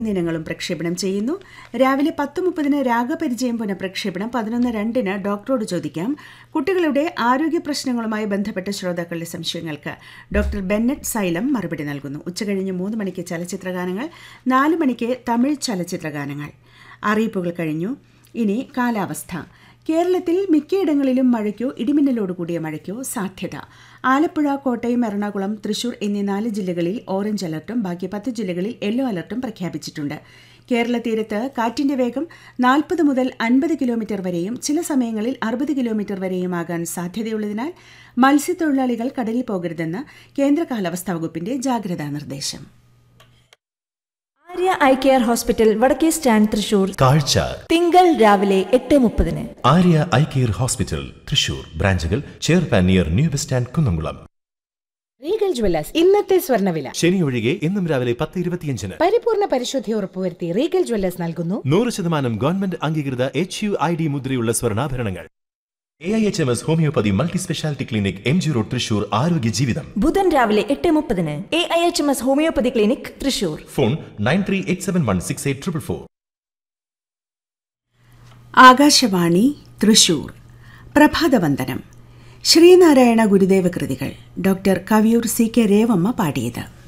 ദിനങ്ങളും പ്രക്ഷേപണം ചെയ്യുന്നു രാവിലെ പത്ത് മുപ്പതിന് രാഗപരിചയം പുനഃപ്രക്ഷേപണം പതിനൊന്ന് രണ്ടിന് ഡോക്ടറോട് ചോദിക്കാം കുട്ടികളുടെ ആരോഗ്യ പ്രശ്നങ്ങളുമായി ബന്ധപ്പെട്ട ശ്രോതാക്കളുടെ സംശയങ്ങൾക്ക് ഡോക്ടർ ബെന്നറ്റ് സൈലം മറുപടി നൽകുന്നു ഉച്ചകഴിഞ്ഞ് മൂന്ന് മണിക്ക് ചലച്ചിത്രഗാനങ്ങൾ നാല് മണിക്ക് തമിഴ് ചലച്ചിത്രഗാനങ്ങൾ അറിയിപ്പുകൾ കഴിഞ്ഞു ഇനി കാലാവസ്ഥ കേരളത്തിൽ മിക്കയിടങ്ങളിലും മഴയ്ക്കോ ഇടിമിന്നലോട് കൂടിയ മഴയ്ക്കോ സാധ്യത ആലപ്പുഴ കോട്ടയം എറണാകുളം തൃശൂർ എന്നീ നാല് ജില്ലകളിൽ ഓറഞ്ച് അലർട്ടും ബാക്കി പത്ത് ജില്ലകളിൽ യെല്ലോ അലർട്ടും പ്രഖ്യാപിച്ചിട്ടുണ്ട് കേരള തീരത്ത് കാറ്റിന്റെ വേഗം നാൽപ്പത് മുതൽ അൻപത് കിലോമീറ്റർ വരെയും ചില സമയങ്ങളിൽ അറുപത് കിലോമീറ്റർ വരെയുമാകാൻ സാധ്യതയുള്ളതിനാൽ മത്സ്യത്തൊഴിലാളികൾ കടലിൽ പോകരുതെന്ന് കേന്ദ്ര കാലാവസ്ഥാ വകുപ്പിന്റെ ജാഗ്രതാ നിർദ്ദേശം ആര്യ ഐ കെയർ ഹോസ്പിറ്റൽ വടക്കേ സ്റ്റാൻഡ് തൃശൂർ കാഴ്ച തിങ്കൾ രാവിലെ എട്ട് മുപ്പതിന് Arya eye care hospital Thrissur ബ്രാഞ്ചുകൾ ചേർപ്പാൻ near new bus stand Kunnamkulam regal jewellers ഇന്നത്തെ സ്വർണ്ണവില ശനി ഒഴികെ ഇന്നും രാവിലെ പത്ത് ഇരുപത്തിയഞ്ചിന് പരിപൂർണ പരിശുദ്ധി ഉറപ്പുവരുത്തി റീഗൽ ജ്വല്ലേഴ്സ് നൽകുന്നു നൂറ് ശതമാനം ഗവൺമെന്റ് അംഗീകൃത എച്ച് യു ഐ ഡി മുദ്രയുള്ള സ്വർണ്ണാഭരണങ്ങൾ A I H M S homoeopathy multi speciality clinic M G road Thrissur ആരോഗ്യ ജീവിതം ബുധൻ രാവിലെ എട്ട് മുപ്പതിന് A I H M S homoeopathy clinic Thrissur phone nine three eight seven one six eight triple four Akashvani Thrissur പ്രഭാതവന്ദനം ശ്രീനാരായണ ഗുരുദേവ കൃതികൾ doctor Kaviyoor C K Revamma പാടിയത്